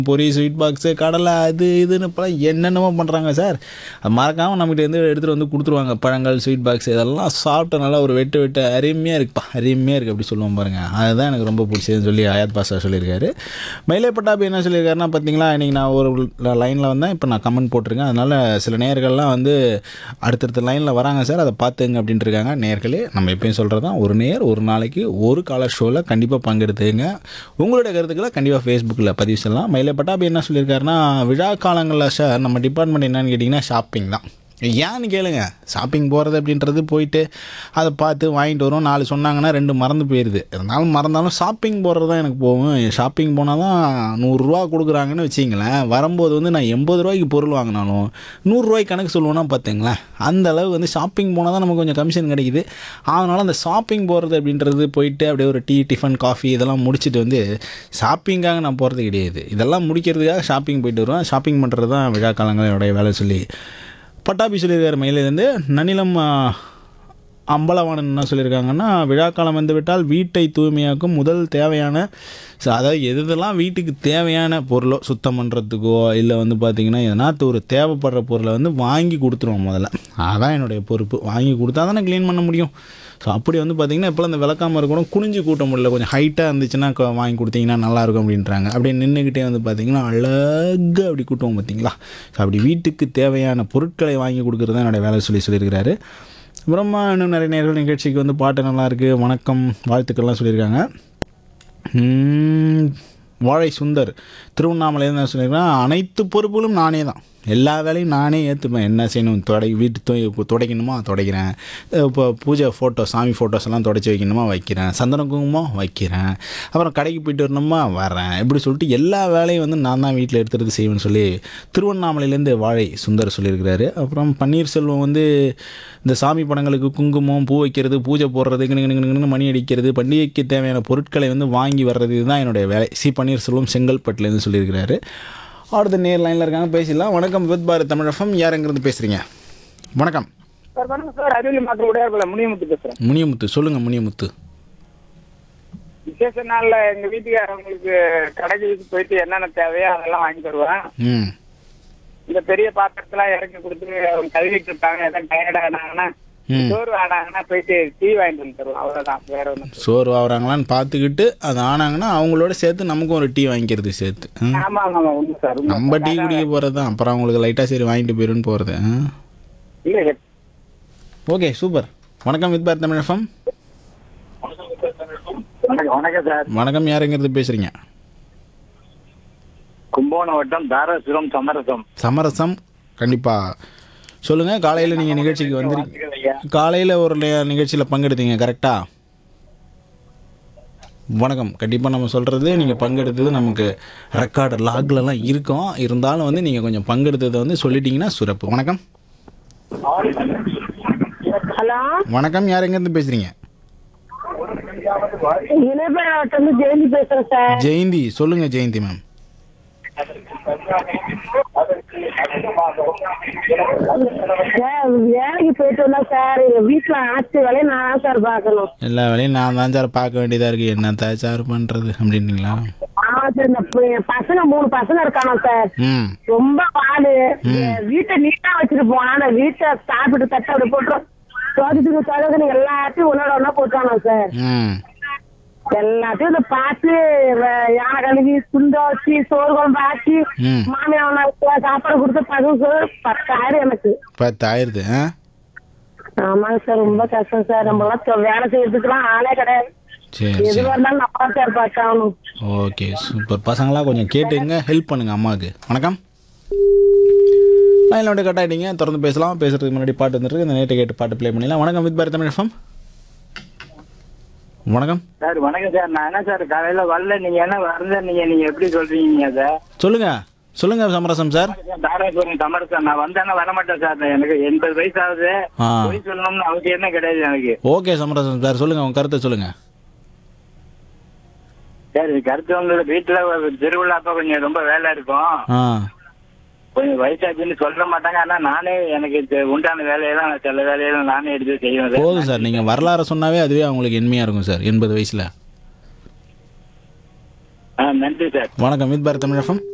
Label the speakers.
Speaker 1: பொரி sweet box கடலை அது இதுன்னு இப்போலாம் என்னென்னமோ பண்ணுறாங்க சார் அது மறக்காமல் நம்மகிட்ட இருந்து எடுத்துகிட்டு வந்து கொடுத்துருவாங்க பழங்கள் ஸ்வீட் பாக்ஸ் இதெல்லாம் சாப்பிட்ட நல்லா ஒரு வெட்டு வெட்டு அருமையாக இருக்குப்பா அருமையாக இருக்குது அப்படி சொல்லுவோம் பாருங்கள் அதுதான் எனக்கு ரொம்ப பிடிச்சதுன்னு சொல்லி அயாத் பாஷா சொல்லியிருக்காரு மயிலே பட்டாபி என்ன சொல்லியிருக்காருன்னா பார்த்தீங்களா இன்றைக்கி நான் ஒரு லைனில் வந்தேன் இப்போ நான் கமெண்ட் போட்டிருக்கேன் அதனால் சில நேர்கள்லாம் வந்து அடுத்தடுத்த லைனில் வராங்க சார் அதை பார்த்துங்க அப்படின்ட்டு இருக்காங்க நேர்களே நம்ம எப்பயும் சொல்கிறது தான் ஒரு நேர் ஒரு நாளைக்கு ஒரு காலர் ஷோவில் கண்டிப்பாக பங்கெடுத்துங்க உங்களுடைய கருத்துக்களை கண்டிப்பாக ஃபேஸ்புக்கில் பதிவு செய்யலாம் மயிலே பட்டாபி என்ன சொல்லியிருக்காருன்னா விழா காலங்களில் சார் நம்ம டிபார்ட்மெண்ட் என்னன்னு கேட்டிங்கன்னா ஷாப்பிங் தான் ஏன்னு கேளுங்க ஷாப்பிங் போகிறது அப்படின்றது போயிட்டு அதை பார்த்து வாங்கிட்டு வரும் நாலு சொன்னாங்கன்னா ரெண்டு மறந்து போயிடுது இருந்தாலும் மறந்தாலும் ஷாப்பிங் போகிறது தான் எனக்கு போகும் ஷாப்பிங் போனால் தான் நூறுரூவா கொடுக்குறாங்கன்னு வச்சிங்களேன் வரும்போது வந்து நான் எண்பது ரூபாய்க்கு பொருள் வாங்கினாலும் நூறுரூவாய்க்கு கணக்கு சொல்லுவேன்னா பார்த்துங்களேன் அந்த அளவு வந்து ஷாப்பிங் போனால் தான் நமக்கு கொஞ்சம் கமிஷன் கிடைக்குது அதனால் அந்த ஷாப்பிங் போகிறது அப்படின்றது போயிட்டு அப்படியே ஒரு டீ டிஃபன் காஃபி இதெல்லாம் முடிச்சுட்டு வந்து ஷாப்பிங்காக நான் போகிறது கிடையாது இதெல்லாம் முடிக்கிறதுக்காக ஷாப்பிங் போயிட்டு வருவேன் ஷாப்பிங் பண்ணுறது தான் விழா காலங்களுடைய வேலை சொல்லி பட்டாபி சொல்லியிருக்காரு மயிலேருந்து நனிலம் ஆ, அம்பலவாணன் என்ன சொல்லியிருக்காங்கன்னா விழாக்காலம் வந்துவிட்டால் வீட்டை தூய்மையாக்கும் முதல் தேவையான ச- அதாவது எது எதெல்லாம் வீட்டுக்கு தேவையான பொருளோ சுத்தம் பண்ணுறதுக்கோ இல்லை வந்து பார்த்திங்கன்னா எதனாத்து ஒரு தேவைப்படுற பொருளை வந்து வாங்கி கொடுத்துருவோம் முதல்ல அதான் என்னுடைய பொறுப்பு வாங்கி கொடுத்தா தானே க்ளீன் பண்ண முடியும் ஸோ அப்படி வந்து பார்த்திங்கன்னா இப்போலாம் இந்த விளக்காமல் இருக்கணும் குனிஞ்சு கூட்ட முடியல கொஞ்சம் ஹைட்டாக இருந்துச்சுன்னா கொ- வாங்கி கொடுத்தீங்கன்னா நல்லாயிருக்கும் அப்படின்றாங்க அப்படியே நின்றுக்கிட்டே வந்து பார்த்திங்கன்னா அழகாக அப்படி கூட்டுவோம் பார்த்தீங்களா ஸோ அப்படி வீட்டுக்கு தேவையான பொருட்களை வாங்கி கொடுக்குறது தான் என்னோடய வேலை சொல்லி சொல்லியிருக்கிறாரு அப்புறமா இன்னும் நிறைய நேர்கள் நிகழ்ச்சிக்கு வந்து பாட்டு நல்லா இருக்குது வணக்கம் வாழ்த்துக்கள்லாம் சொல்லியிருக்காங்க உம், வாழை சுந்தர் திருவண்ணாமலையில் என்ன சொல்லியிருக்காங்க அனைத்து பொறுப்புகளும் நானே தான் எல்லா வேலையும் நானே ஏற்றுப்பேன் என்ன செய்யணும் தொடை வீட்டு துவை துடைக்கணுமா துடைக்கிறேன் இப்போ பூஜை ஃபோட்டோ சாமி ஃபோட்டோஸ் எல்லாம் துடைச்சி வைக்கணுமா வைக்கிறேன் சந்தன குங்குமம் வைக்கிறேன் அப்புறம் கடைக்கு போயிட்டு வரணுமா வரேன் இப்படி சொல்லிட்டு எல்லா வேலையும் வந்து நான் தான் வீட்டில் எடுத்துகிட்டு செய்வேன்னு சொல்லி திருவண்ணாமலையிலேருந்து வாழை சுந்தர் சொல்லியிருக்கிறாரு அப்புறம் பன்னீர்செல்வம் வந்து இந்த சாமி படங்களுக்கு குங்குமம் பூ வைக்கிறது பூஜை போடுறது கிணு கிணு கிணு மணி அடிக்கிறது பண்டிகைக்கு தேவையான பொருட்களை வந்து வாங்கி வர்றது இதுதான் என்னுடைய வேலை சி பன்னீர்செல்வம் செங்கல்பட்டுலேருந்து சொல்லியிருக்கிறாரு அடுத்த நேர் லைனில் இருக்காங்க பேசிடலாம் வணக்கம் வித் பாரத் தமிழகம் யார் எங்கேருந்து பேசுகிறீங்க வணக்கம்
Speaker 2: சார் வணக்கம் சார் அறிவியல் மக்கள் உடையார்பல முனியமுத்து பேசுறேன்
Speaker 1: முனியமுத்து சொல்லுங்கள் முனியமுத்து
Speaker 2: விசேஷ நாள்ல எங்க வீட்டுக்காரங்களுக்கு கடைக்கு போயிட்டு என்னென்ன தேவையோ அதெல்லாம் வாங்கி தருவேன்
Speaker 1: ம்
Speaker 2: இந்த பெரிய பாத்திரத்தெல்லாம் இறக்கி கொடுத்து அவங்க கழுவிட்டு இருப்பாங்க எதாவது டயர்ட் ஆனாங்கன்னா
Speaker 1: ம்.
Speaker 2: சோறு ஆனாங்கன்னா போயிட்டு டீ வாங்கிட்டு வந்து தருவோம் அவ்வளவுதான் வேற ஒண்ணும்
Speaker 1: சோறு ஆகுறாங்களான்னு பார்த்துக்கிட்டு அது ஆனாங்கன்னா அவங்களோட சேர்த்து நமக்கும் ஒரு டீ வாங்கிக்கிறது சேர்த்து ம்.
Speaker 2: ஆமா ஆமா உண்மை சார் உண்மை
Speaker 1: நம்ம
Speaker 2: சார்.
Speaker 1: டீ குடிக்க போகிறது தான் அப்புறம் அவங்களுக்கு லைட்டாக சரி வாங்கிட்டு போயிருன்னு போகிறது
Speaker 2: இல்ல
Speaker 1: ஓகே சூப்பர் வணக்கம் வித் பாரத் தமிழ் எஃப்எம்
Speaker 2: வணக்கம் வணக்கம் சார்
Speaker 1: வணக்கம் யாருங்கிறது பேசுகிறீங்க
Speaker 2: கும்பகோணம் வட்டம் தாராசுரம் சமரசம்
Speaker 1: சமரசம் கண்டிப்பாக சொல்லுங்கள் காலையில் நீங்கள் நிகழ்ச்சிக்கு வந்துருக்கீங்க காலையில் ஒரு நிகழ்ச்சியில் பங்கெடுத்தீங்க கரெக்டாக வணக்கம் கண்டிப்பாக நம்ம சொல்கிறது நீங்கள் பங்கெடுத்தது நமக்கு ரெக்கார்டு லாக்லலாம் இருக்கும் இருந்தாலும் வந்து நீங்கள் கொஞ்சம் பங்கெடுத்ததை வந்து சொல்லிட்டீங்கன்னா சிறப்பு வணக்கம்
Speaker 3: ஹலோ
Speaker 1: வணக்கம் யார் எங்கேருந்து பேசுகிறீங்க
Speaker 3: இணையபேரவட்டம் ஜெயந்தி பேசுறேன் சார்
Speaker 1: ஜெயந்தி சொல்லுங்கள் ஜெயந்தி மேம்
Speaker 3: சார் வேலைக்கு போயிட்டு வந்தா சார் எங்க வீட்டுல ஆச்சு வேலையை நான் தான் சார் பார்க்கணும்
Speaker 1: எல்லா வேலையும் நான் தான் சார் பார்க்க வேண்டியதாக இருக்குது என்ன சார் பண்ணுறது அப்படின்றீங்களா
Speaker 3: ஆமா சார் இந்த ப- பசங்க மூணு பசங்க இருக்கானோ சார்
Speaker 1: ம்
Speaker 3: ரொம்ப பாடு வீட்டை நீட்டா வச்சுட்டு போனா அந்த வீட்டை சாப்பிட்டு தட்ட அப்படி போட்டுரும் சோதிச்சுக்கு சோதனை எல்லாத்தையும் ஒன்னோட ஒன்னா போட்டானோ சார்
Speaker 1: ம்
Speaker 3: எல்லாத்தையும் இந்த பார்த்து வ- யானை கழுவி சுண்ட வச்சு சோறு குழம்பு ஆக்கி
Speaker 1: ம்.
Speaker 3: மாமியார் சாப்பாடு கொடுத்து பசங்க சோறு பத்தாயிரம் எனக்கு
Speaker 1: பத்தாயிரத்து ஆ
Speaker 3: ஆமாங்க சார் ரொம்ப கஷ்டம் சார் நம்ம எல்லாம் வேலை செய்யறதுக்குலாம் ஆளே கிடையாது
Speaker 1: சரி சரி
Speaker 3: எதுவா இருந்தாலும் நம்ம தான் சார் பார்த்தாகணும்
Speaker 1: ஓகே சூப்பர் பசங்களாம் கொஞ்சம் கேட்டுங்க ஹெல்ப் பண்ணுங்க அம்மாவுக்கு வணக்கம் லைனில் கட் ஆகிட்டீங்க தொடர்ந்து பேசலாம் பேசுறதுக்கு முன்னாடி பாட்டு வந்துருக்கு இந்த நேற்று கேட்டு பாட்டு ப்ளே பண்ணிடலாம் வணக்கம் வித் பாரத் தமிழ் எஃப்எம் வணக்கம்
Speaker 2: சார் வணக்கம் சார் நான் என்ன சார் காலையில வரல நீங்க என்ன வரல நீங்க நீங்க எப்படி சொல்றீங்க சார்
Speaker 1: சொல்லுங்க சொல்லுங்க சமரசம் சார்
Speaker 2: தாராபுரம் சமரசம் நான் வந்தேன்னா வர மாட்டேன் சார் எனக்கு எண்பது வயசு ஆகுது
Speaker 1: ஆ
Speaker 2: பொய் சொல்லணும்னு அவசியம் என்ன கிடையாது எனக்கு
Speaker 1: ஓகே சமரசம் சார் சொல்லுங்க உங்க கருத்தை சொல்லுங்க
Speaker 2: சரி கருத்து உங்களோட வீட்டுல ஒரு திருவிழா அப்ப கொஞ்சம் ரொம்ப வேலை இருக்கும்
Speaker 1: ஆ
Speaker 2: கொஞ்சம் வயசாச்சுன்னு சொல்ல மாட்டாங்க ஆனா நானே எனக்கு இது உண்டான வேலையெல்லாம் சில வேலையெல்லாம் நானே எடுத்து செய்வேன் சார்.
Speaker 1: போதும் சார் நீங்கள் வரலாறு சொன்னாவே அதுவே அவங்களுக்கு எண்மையாக இருக்கும் சார் எண்பது வயசில்
Speaker 2: ஆ, நன்றி சார்
Speaker 1: வணக்கம் வித் பாரத் தமிழ் எஃப்எம்